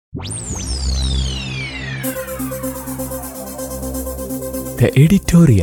The editorial.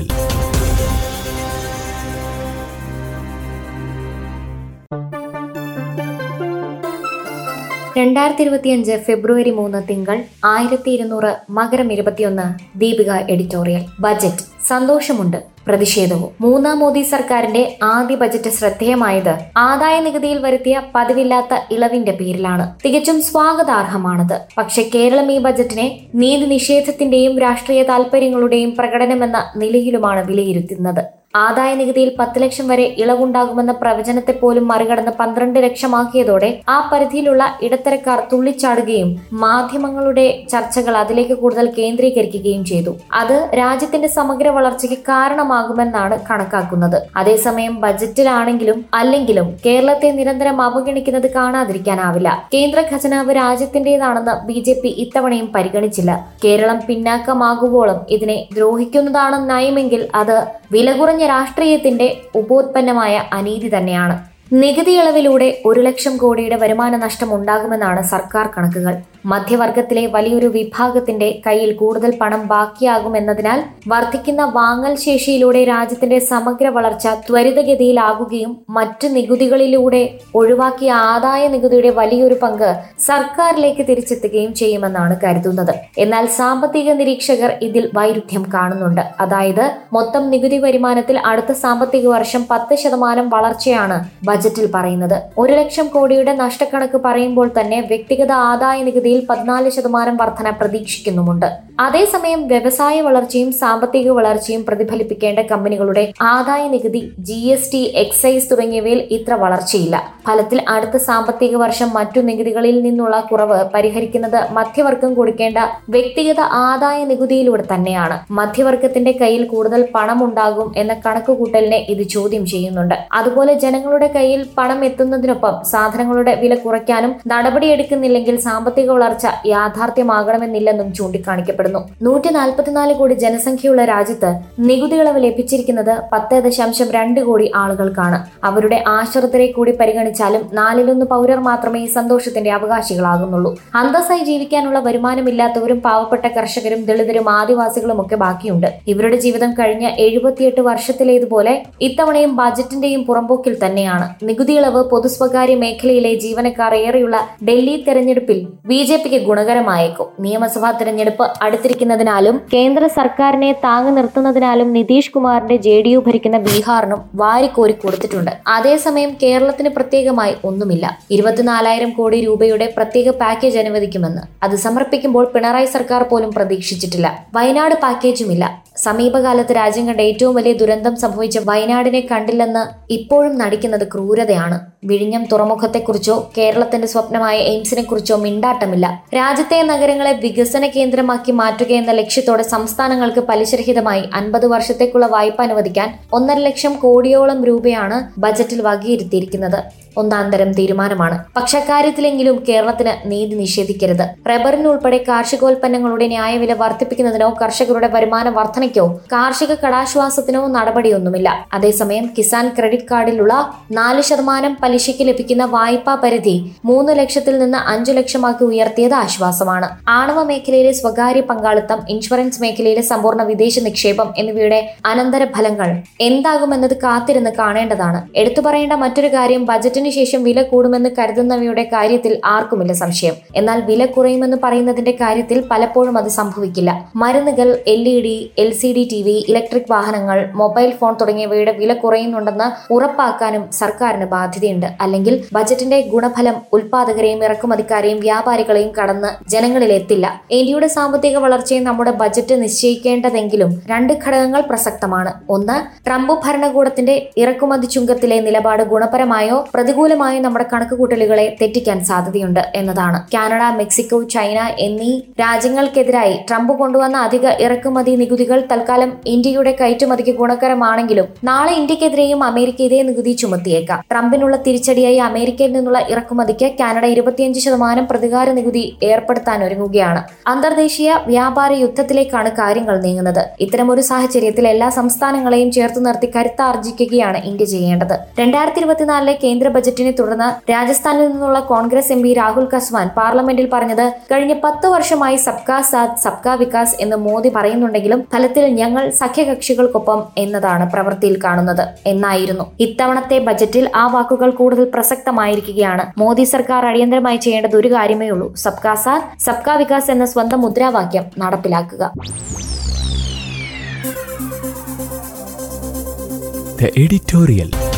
രണ്ടായിരത്തി ഇരുപത്തിയഞ്ച് ഫെബ്രുവരി മൂന്ന് തിങ്കൾ ആയിരത്തി ഇരുന്നൂറ് മകരം ഇരുപത്തിയൊന്ന് ദീപിക എഡിറ്റോറിയൽ ബജറ്റ് സന്തോഷമുണ്ട് പ്രതിഷേധവും മൂന്നാം മോദി സർക്കാരിന്റെ ആദ്യ ബജറ്റ് ശ്രദ്ധേയമായത് ആദായ നികുതിയിൽ വരുത്തിയ പതിവില്ലാത്ത ഇളവിന്റെ പേരിലാണ് തികച്ചും സ്വാഗതാർഹമാണത് പക്ഷെ കേരളം ഈ ബജറ്റിനെ നീതി നിഷേധത്തിന്റെയും രാഷ്ട്രീയ താൽപര്യങ്ങളുടെയും പ്രകടനമെന്ന നിലയിലുമാണ് വിലയിരുത്തുന്നത് ആദായ നികുതിയിൽ പത്ത് ലക്ഷം വരെ ഇളവുണ്ടാകുമെന്ന പ്രവചനത്തെ പോലും മറികടന്ന് പന്ത്രണ്ട് ലക്ഷമാക്കിയതോടെ ആ പരിധിയിലുള്ള ഇടത്തരക്കാർ തുള്ളിച്ചാടുകയും മാധ്യമങ്ങളുടെ ചർച്ചകൾ അതിലേക്ക് കൂടുതൽ കേന്ദ്രീകരിക്കുകയും ചെയ്തു അത് രാജ്യത്തിന്റെ സമഗ്ര വളർച്ചയ്ക്ക് കാരണമാകുമെന്നാണ് കണക്കാക്കുന്നത് അതേസമയം ബജറ്റിലാണെങ്കിലും അല്ലെങ്കിലും കേരളത്തെ നിരന്തരം അവഗണിക്കുന്നത് കാണാതിരിക്കാനാവില്ല കേന്ദ്ര ഖജനാവ് രാജ്യത്തിന്റേതാണെന്ന് ബി ജെ പി ഇത്തവണയും പരിഗണിച്ചില്ല കേരളം പിന്നാക്കമാകുവോളം ഇതിനെ ദ്രോഹിക്കുന്നതാണ് നയമെങ്കിൽ അത് വില കുറഞ്ഞ രാഷ്ട്രീയത്തിന്റെ ഉപോത്പന്നമായ അനീതി തന്നെയാണ് നികുതി ഇളവിലൂടെ ഒരു ലക്ഷം കോടിയുടെ വരുമാന നഷ്ടം ഉണ്ടാകുമെന്നാണ് സർക്കാർ കണക്കുകൾ മധ്യവർഗത്തിലെ വലിയൊരു വിഭാഗത്തിന്റെ കയ്യിൽ കൂടുതൽ പണം ബാക്കിയാകുമെന്നതിനാൽ വർദ്ധിക്കുന്ന വാങ്ങൽ ശേഷിയിലൂടെ രാജ്യത്തിന്റെ സമഗ്ര വളർച്ച ത്വരിതഗതിയിലാകുകയും മറ്റു നികുതികളിലൂടെ ഒഴിവാക്കിയ ആദായ നികുതിയുടെ വലിയൊരു പങ്ക് സർക്കാരിലേക്ക് തിരിച്ചെത്തുകയും ചെയ്യുമെന്നാണ് കരുതുന്നത് എന്നാൽ സാമ്പത്തിക നിരീക്ഷകർ ഇതിൽ വൈരുദ്ധ്യം കാണുന്നുണ്ട് അതായത് മൊത്തം നികുതി വരുമാനത്തിൽ അടുത്ത സാമ്പത്തിക വർഷം പത്ത് ശതമാനം വളർച്ചയാണ് ബജറ്റിൽ പറയുന്നത് ഒരു ലക്ഷം കോടിയുടെ നഷ്ടക്കണക്ക് പറയുമ്പോൾ തന്നെ വ്യക്തിഗത ആദായ നികുതിയിൽ പതിനാല് ശതമാനം വർധന പ്രതീക്ഷിക്കുന്നുമുണ്ട് അതേസമയം വ്യവസായ വളർച്ചയും സാമ്പത്തിക വളർച്ചയും പ്രതിഫലിപ്പിക്കേണ്ട കമ്പനികളുടെ ആദായ നികുതി ജി എസ് ടി എക്സൈസ് തുടങ്ങിയവയിൽ ഇത്ര വളർച്ചയില്ല ഫലത്തിൽ അടുത്ത സാമ്പത്തിക വർഷം മറ്റു നികുതികളിൽ നിന്നുള്ള കുറവ് പരിഹരിക്കുന്നത് മധ്യവർഗം കൊടുക്കേണ്ട വ്യക്തിഗത ആദായ നികുതിയിലൂടെ തന്നെയാണ് മധ്യവർഗത്തിന്റെ കയ്യിൽ കൂടുതൽ പണം ഉണ്ടാകും എന്ന കണക്കുകൂട്ടലിനെ ഇത് ചോദ്യം ചെയ്യുന്നുണ്ട് അതുപോലെ ജനങ്ങളുടെ കയ്യിൽ പണം എത്തുന്നതിനൊപ്പം സാധനങ്ങളുടെ വില കുറയ്ക്കാനും നടപടിയെടുക്കുന്നില്ലെങ്കിൽ സാമ്പത്തിക വളർച്ച യാഥാർത്ഥ്യമാകണമെന്നില്ലെന്നും ചൂണ്ടിക്കാണിക്കപ്പെടുന്നു നൂറ്റി നാൽപ്പത്തിനാല് കോടി ജനസംഖ്യയുള്ള രാജ്യത്ത് നികുതി ഇളവ് ലഭിച്ചിരിക്കുന്നത് പത്ത് ദശാംശം രണ്ട് കോടി ആളുകൾക്കാണ് അവരുടെ ആശ്രിതരെ കൂടി പരിഗണിച്ചാലും നാലിലൊന്ന് പൗരർ മാത്രമേ ഈ സന്തോഷത്തിന്റെ അവകാശികളാകുന്നുള്ളൂ അന്തസ്സായി ജീവിക്കാനുള്ള വരുമാനമില്ലാത്തവരും പാവപ്പെട്ട കർഷകരും ദളിതരും ആദിവാസികളും ഒക്കെ ബാക്കിയുണ്ട് ഇവരുടെ ജീവിതം കഴിഞ്ഞ എഴുപത്തിയെട്ട് വർഷത്തിലേതുപോലെ ഇത്തവണയും ബജറ്റിന്റെയും പുറമ്പോക്കിൽ തന്നെയാണ് നികുതി ഇളവ് പൊതു സ്വകാര്യ മേഖലയിലെ ജീവനക്കാർ ഏറെയുള്ള ഡൽഹി തെരഞ്ഞെടുപ്പിൽ ബി ജെ പിക്ക് ഗുണകരമായേക്കും നിയമസഭാ തെരഞ്ഞെടുപ്പ് അടുത്തിരിക്കുന്നതിനാലും കേന്ദ്ര സർക്കാരിനെ താങ്ങി നിർത്തുന്നതിനാലും നിതീഷ് കുമാറിന്റെ ജെ ഡി യു ഭരിക്കുന്ന ബീഹാറിനും വാരിക്കോരി കൊടുത്തിട്ടുണ്ട് അതേസമയം കേരളത്തിന് പ്രത്യേകമായി ഒന്നുമില്ല ഇരുപത്തിനാലായിരം കോടി രൂപയുടെ പ്രത്യേക പാക്കേജ് അനുവദിക്കുമെന്ന് അത് സമർപ്പിക്കുമ്പോൾ പിണറായി സർക്കാർ പോലും പ്രതീക്ഷിച്ചിട്ടില്ല വയനാട് പാക്കേജുമില്ല സമീപകാലത്ത് രാജ്യം കണ്ട ഏറ്റവും വലിയ ദുരന്തം സംഭവിച്ച വയനാടിനെ കണ്ടില്ലെന്ന് ഇപ്പോഴും നടിക്കുന്നത് ക്രൂരതയാണ് വിഴിഞ്ഞം തുറമുഖത്തെക്കുറിച്ചോ കേരളത്തിന്റെ സ്വപ്നമായ എയിംസിനെ കുറിച്ചോ മിണ്ടാട്ടമില്ല രാജ്യത്തെ നഗരങ്ങളെ വികസന കേന്ദ്രമാക്കി മാറ്റുക എന്ന ലക്ഷ്യത്തോടെ സംസ്ഥാനങ്ങൾക്ക് പലിശരഹിതമായി അൻപത് വർഷത്തേക്കുള്ള വായ്പ അനുവദിക്കാൻ ഒന്നര ലക്ഷം കോടിയോളം രൂപയാണ് ബജറ്റിൽ വകയിരുത്തിയിരിക്കുന്നത് ഒന്നാന്തരം തീരുമാനമാണ് പക്ഷെ അക്കാര്യത്തിലെങ്കിലും കേരളത്തിന് നീതി നിഷേധിക്കരുത് റബ്ബറിനുൾപ്പെടെ കാർഷികോൽപ്പന്നങ്ങളുടെ ന്യായവില വർദ്ധിപ്പിക്കുന്നതിനോ കർഷകരുടെ വരുമാന വർധനയ്ക്കോ കാർഷിക കടാശ്വാസത്തിനോ നടപടിയൊന്നുമില്ല അതേസമയം കിസാൻ ക്രെഡിറ്റ് കാർഡിലുള്ള നാല് ശതമാനം പലിശയ്ക്ക് ലഭിക്കുന്ന വായ്പാ പരിധി മൂന്ന് ലക്ഷത്തിൽ നിന്ന് അഞ്ചു ലക്ഷമാക്കി ഉയർത്തിയത് ആശ്വാസമാണ് ആണവ മേഖലയിലെ സ്വകാര്യ പങ്കാളിത്തം ഇൻഷുറൻസ് മേഖലയിലെ സമ്പൂർണ്ണ വിദേശ നിക്ഷേപം എന്നിവയുടെ അനന്തര ഫലങ്ങൾ എന്താകുമെന്നത് കാത്തിരുന്ന് കാണേണ്ടതാണ് എടുത്തു പറയേണ്ട മറ്റൊരു കാര്യം ബജറ്റിന് ശേഷം വില കൂടുമെന്ന് കരുതുന്നവയുടെ കാര്യത്തിൽ ആർക്കുമില്ല സംശയം എന്നാൽ വില കുറയുമെന്ന് പറയുന്നതിന്റെ കാര്യത്തിൽ പലപ്പോഴും അത് സംഭവിക്കില്ല മരുന്നുകൾ L E D L C D T V electric വാഹനങ്ങൾ മൊബൈൽ ഫോൺ തുടങ്ങിയവയുടെ വില കുറയുന്നുണ്ടെന്ന് ഉറപ്പാക്കാനും സർക്കാരിന് ബാധ്യതയുണ്ട് അല്ലെങ്കിൽ ബജറ്റിന്റെ ഗുണഫലം ഉൽപാദകരെയും ഇറക്കുമതിക്കാരെയും വ്യാപാരികളെയും കടന്ന് ജനങ്ങളിൽ എത്തില്ല ഇന്ത്യയുടെ സാമ്പത്തിക വളർച്ചയെ നമ്മുടെ ബജറ്റ് നിശ്ചയിക്കേണ്ടതെങ്കിലും രണ്ട് ഘടകങ്ങൾ പ്രസക്തമാണ് ഒന്ന് ട്രംപ് ഭരണകൂടത്തിന്റെ ഇറക്കുമതി ചുങ്കത്തിലെ നിലപാട് ഗുണപരമായോ പ്രതികൂലമായോ നമ്മുടെ കണക്കുകൂട്ടലുകളെ തെറ്റിക്കാൻ സാധ്യതയുണ്ട് എന്നതാണ് കാനഡ മെക്സിക്കോ ചൈന എന്നീ രാജ്യങ്ങൾക്കെതിരായി ട്രംപ് കൊണ്ടുവന്ന അധിക ഇറക്കുമതി നികുതികൾ തൽക്കാലം ഇന്ത്യയുടെ കയറ്റുമതിക്ക് ഗുണകരമാണെങ്കിലും നാളെ ഇന്ത്യക്കെതിരെയും അമേരിക്ക ഇതേ നികുതി ചുമത്തിയേക്കാം ട്രംപിനുള്ള തിരിച്ചടിയായി അമേരിക്കയിൽ നിന്നുള്ള ഇറക്കുമതിക്ക് കാനഡ ഇരുപത്തിയഞ്ച് ശതമാനം പ്രതികാര നികുതി ഏർപ്പെടുത്താൻ ഒരുങ്ങുകയാണ് അന്തർദേശീയ വ്യാപാര യുദ്ധത്തിലേക്കാണ് കാര്യങ്ങൾ നീങ്ങുന്നത് ഇത്തരമൊരു സാഹചര്യത്തിൽ എല്ലാ സംസ്ഥാനങ്ങളെയും ചേർത്ത് നിർത്തി കരുത്താർജിക്കുകയാണ് ഇന്ത്യ ചെയ്യേണ്ടത് രണ്ടായിരത്തി ഇരുപത്തിനാലിലെ കേന്ദ്ര ബജറ്റിനെ തുടർന്ന് രാജസ്ഥാനിൽ നിന്നുള്ള കോൺഗ്രസ് എം പി രാഹുൽ കസ്വാൻ പാർലമെന്റിൽ പറഞ്ഞത് കഴിഞ്ഞ പത്ത് വർഷമായി സബ്കാ സാത്ത് സബ്കാ വികാസ് എന്ന് മോദി പറയുന്നുണ്ടെങ്കിലും ഫലത്തിൽ ഞങ്ങൾ സഖ്യകക്ഷികൾക്കൊപ്പം എന്നതാണ് പ്രവൃത്തിയിൽ കാണുന്നത് എന്നായിരുന്നു ഇത്തവണത്തെ ബജറ്റിൽ ആ വാക്കുകൾ കൂടുതൽ പ്രസക്തമായിരിക്കുകയാണ് മോദി സർക്കാർ അടിയന്തരമായി ചെയ്യേണ്ടത് ഒരു കാര്യമേ ഉള്ളൂ സബ്കാ സാത്ത് സബ്കാ വികാസ് എന്ന സ്വന്തം മുദ്രാവാക്യം നടപ്പിലാക്കുക The editorial.